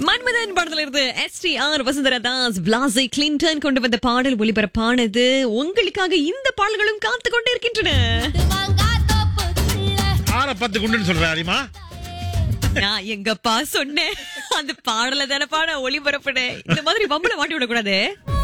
மன்மதன் படத்துல இருந்து S T R Vasundhara Das பிளாசை கிளின்டன் கொண்டு வந்த பாடல் ஒளிபரப்பானது உங்களுக்காக இந்த பாடல்களும் காத்து கொண்டு இருக்கின்றன ஆற பத்து குண்டுன்னு சொல்ற அரிமா நான் எங்கப்பா சொன்னேன் அந்த பாடல தானே பாட ஒளிபரப்புனேன் இந்த மாதிரி பம்புல மாட்டி விடக்கூடாது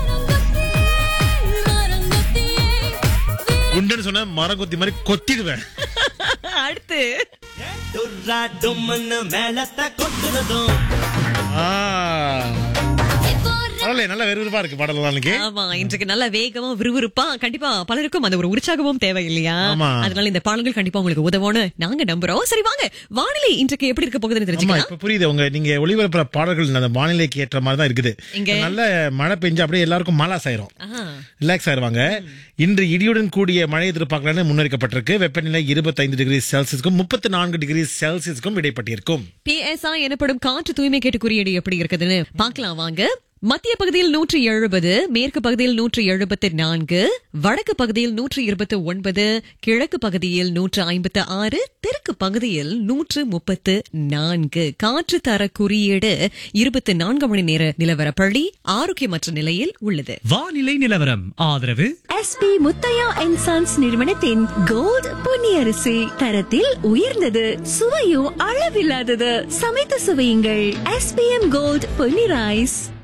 குண்டுன்னு சொன்ன மரங்கொத்தி மாதிரி கொத்திடுவேன் அடுத்து டுர்ரா டும்முன்னு மேலத்தை கொட்டுறதும் ஆ. பரவாயில்லையே நல்ல விறுவிறுப்பா இருக்கு பாடல் நாளைக்கு ஆமா இன்றைக்கு நல்ல வேகமா விறுவிறுப்பா கண்டிப்பா பலருக்கும் அந்த ஒரு உற்சாகமும் தேவை இல்லையா ஆமா. அதனால இந்த பாடல்கள் கண்டிப்பா உங்களுக்கு உதவும்னு நாங்க நம்புறோம் சரி வாங்க வானிலை இன்றைக்கு எப்படி இருக்க போகுதுன்னு ஆமா தெரிஞ்சுக்கலாம் இப்ப புரியுது உங்க நீங்க ஒளிபரப்புற பாடல்கள் அந்த வானிலைக்கு ஏற்ற மாதிரி தான் இருக்குது இங்க? நல்ல மழை பெஞ்சு அப்படியே எல்லாருக்கும் மலாஸ் ஆயிரும் ஆஹா. ரிலாக்ஸ் ஆயிருவாங்க இன்று இடியுடன் கூடிய மழை எதிர்பார்க்கலாம்னு முன்னறிக்கப்பட்டிருக்கு வெப்பநிலை இருபத்தைந்து டிகிரி செல்சியஸ்க்கும் முப்பத்தி நான்கு டிகிரி செல்சியஸ்க்கும் இடைப்பட்டிருக்கும் PSI எனப்படும் காற்று தூய்மை கேட்டு குறியீடு எப்படி இருக்குதுன்னு பார்க்கலாம் வாங்க மத்திய பகுதியில் நூற்றி எழுபது மேற்கு பகுதியில் நூற்றி எழுபத்தி நான்கு வடக்கு பகுதியில் நூற்றி இருபத்தி ஒன்பது கிழக்கு பகுதியில் நூற்று ஐம்பத்து ஆறு தெற்கு பகுதியில் நூற்று முப்பத்து நான்கு காற்று தர குறியீடு இருபத்தி நான்கு மணி நேர நிலவரப்பள்ளி ஆரோக்கியமற்ற நிலையில் உள்ளது வானிலை நிலவரம் ஆதரவு எஸ்பி முத்தையா அண்ட் சன்ஸ் நிறுவனத்தின் கோல்ட் பொன்னியரிசி தரத்தில் உயர்ந்தது சுவையும் அளவில்லாதது சமைத்து சுவையுங்கள் எஸ்பிஎம் கோல்ட் பொன்னி ரைஸ்